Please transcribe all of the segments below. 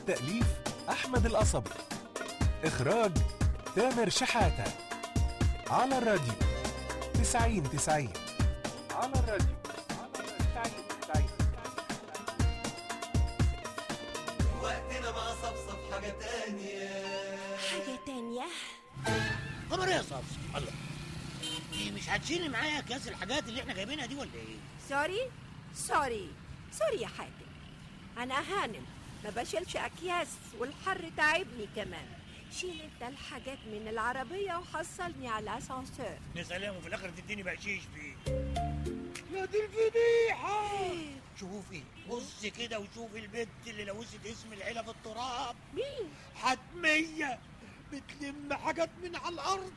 تأليف أحمد القصبي إخراج تامر شحاتة على الراديو تسعين تسعين على الراديو تسعين تسعين وقتنا مع صفصف حاجة تانية حاجة تانية خبر ايه يا صفصف الله دي مش هتشيلي معايا كاس الحاجات اللي احنا جايبينها دي ولا ايه سوري سوري سوري يا حاتم أنا هانم ما بشيلش أكياس والحر تعبني كمان شيل انت الحاجات من العربية وحصلني على الأسانسير يا سلام وفي الاخر تديني بقشيش فيه يا دي الفضيحة شوفي بص كده وشوفي البنت اللي لوثت اسم العيلة في التراب مين؟ حتمية بتلم حاجات من على الأرض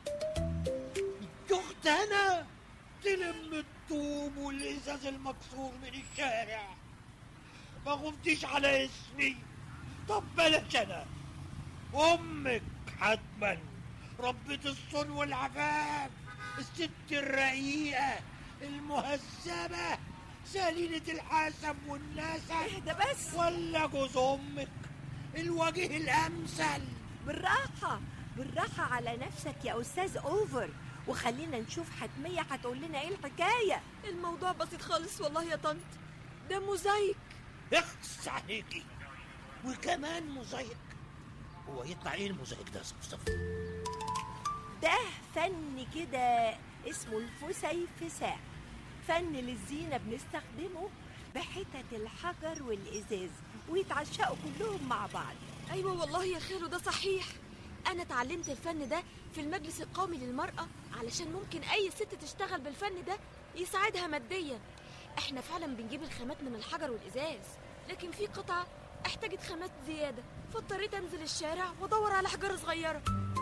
الجهد أنا تلم الطوب والإزاز المكسور من الشارع ما غمتيش على اسمي طب بلاش أنا أمك حتما ربة الصون والعفاف الست الرقيقة المهذبة سليلة الحسب والنسب اهدى بس ولا جوز أمك الوجه الأمثل بالراحة بالراحة على نفسك يا أستاذ أوفر وخلينا نشوف حتمية هتقول لنا إيه الحكاية الموضوع بسيط خالص والله يا طنط ده موزايك اخس عليكي وكمان موزايك هو يطلع ايه الموزايك ده يا صفصف ده فن كده اسمه الفسيفساء فن للزينة بنستخدمه بحتت الحجر والإزاز ويتعشقوا كلهم مع بعض ايوه والله يا خالو ده صحيح انا اتعلمت الفن ده في المجلس القومي للمرأة علشان ممكن اي ست تشتغل بالفن ده يساعدها ماديا احنا فعلا بنجيب الخامات من الحجر والازاز لكن في قطعة احتاجت خامات زيادة فاضطريت انزل الشارع وادور على حجارة صغيرة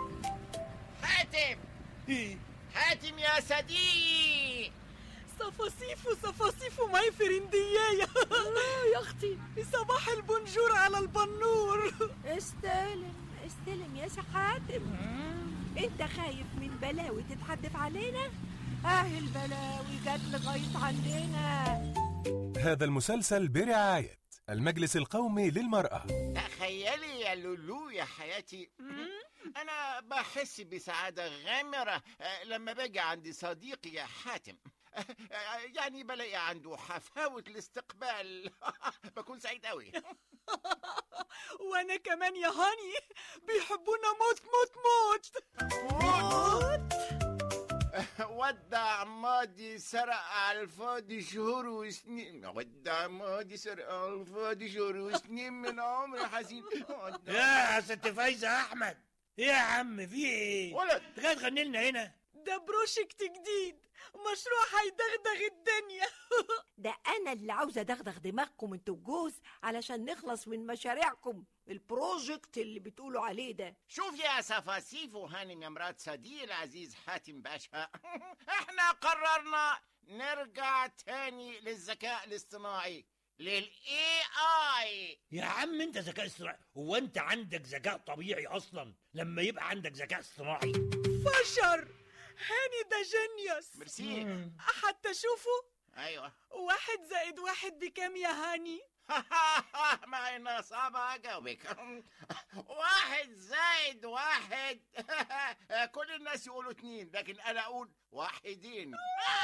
حاتم ايه حاتم يا صديق صفاصيف وصفاصيف وماي فرندياية يا اختي صباح البونجور على البنور استلم استلم يا سحاتم انت خايف من بلاوي تتحدف علينا اه البلاوي جت لغاية عندنا هذا المسلسل برعاية المجلس القومي للمرأة تخيلي يا لولو يا حياتي انا بحس بسعادة غامرة آه، لما باجي عند صديقي يا حاتم آه، آه، يعني بلاقي عنده حفاوة الاستقبال بكون سعيد قوي وانا كمان يا هاني بيحبونا موت موت موت ودع ماضي سرق على الفاضي شهور وسنين ودع ماضي سرق على الفاضي شهور وسنين من عمري حزين ودع- يا ست فايزة أحمد ايه يا عم في ايه ولد انت جاي تغني لنا هنا ده بروجكت جديد مشروع هيدغدغ الدنيا ده انا اللي عاوزة ادغدغ دماغكم انتوا الجوز علشان نخلص من مشاريعكم البروجكت اللي بتقولوا عليه ده شوف يا سفاسيف وهانم يا مرات صديق العزيز حاتم باشا احنا قررنا نرجع تاني للذكاء الاصطناعي للاي اي يا عم انت ذكاء اصطناعي هو انت عندك ذكاء طبيعي اصلا لما يبقى عندك ذكاء اصطناعي فشر هاني ده جينيوس ميرسي حتى شوفوا ايوه واحد زائد واحد بكام يا هاني ما انا صعبة اجاوبك واحد زائد واحد كل الناس يقولوا اتنين لكن انا اقول واحدين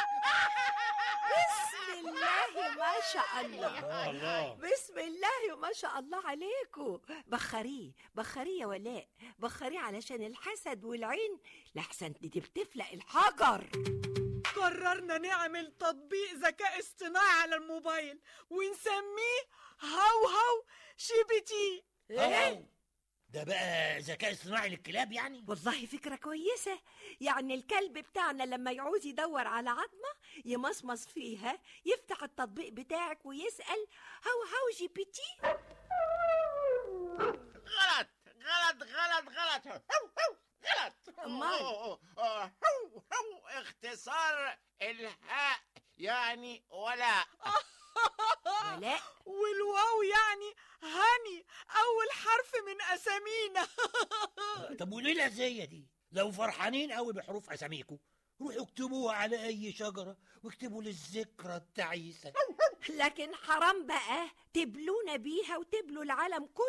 بسم الله ما شاء الله الله بسم الله ما شاء الله عليكم بخريه بخريه يا ولاء بخريه علشان الحسد والعين لحسن دي بتفلق الحجر قررنا نعمل تطبيق ذكاء اصطناعي على الموبايل ونسميه هاو هاو شيبتي أوه. ده بقى ذكاء اصطناعي للكلاب يعني والله فكرة كويسة يعني الكلب بتاعنا لما يعوز يدور على عظمة يمصمص فيها يفتح التطبيق بتاعك ويسأل هاو هاو جي بي تي غلط غلط غلط غلط هو هو غلط أمال؟ هو هو هو اختصار الهاء يعني ولا ولاء والواو يعني هاني اول حرف من اسامينا طب وليه الأذية دي لو فرحانين قوي بحروف أساميكم روحوا اكتبوها على أي شجرة واكتبوا للذكرى التعيسة لكن حرام بقى تبلونا بيها وتبلوا العالم كله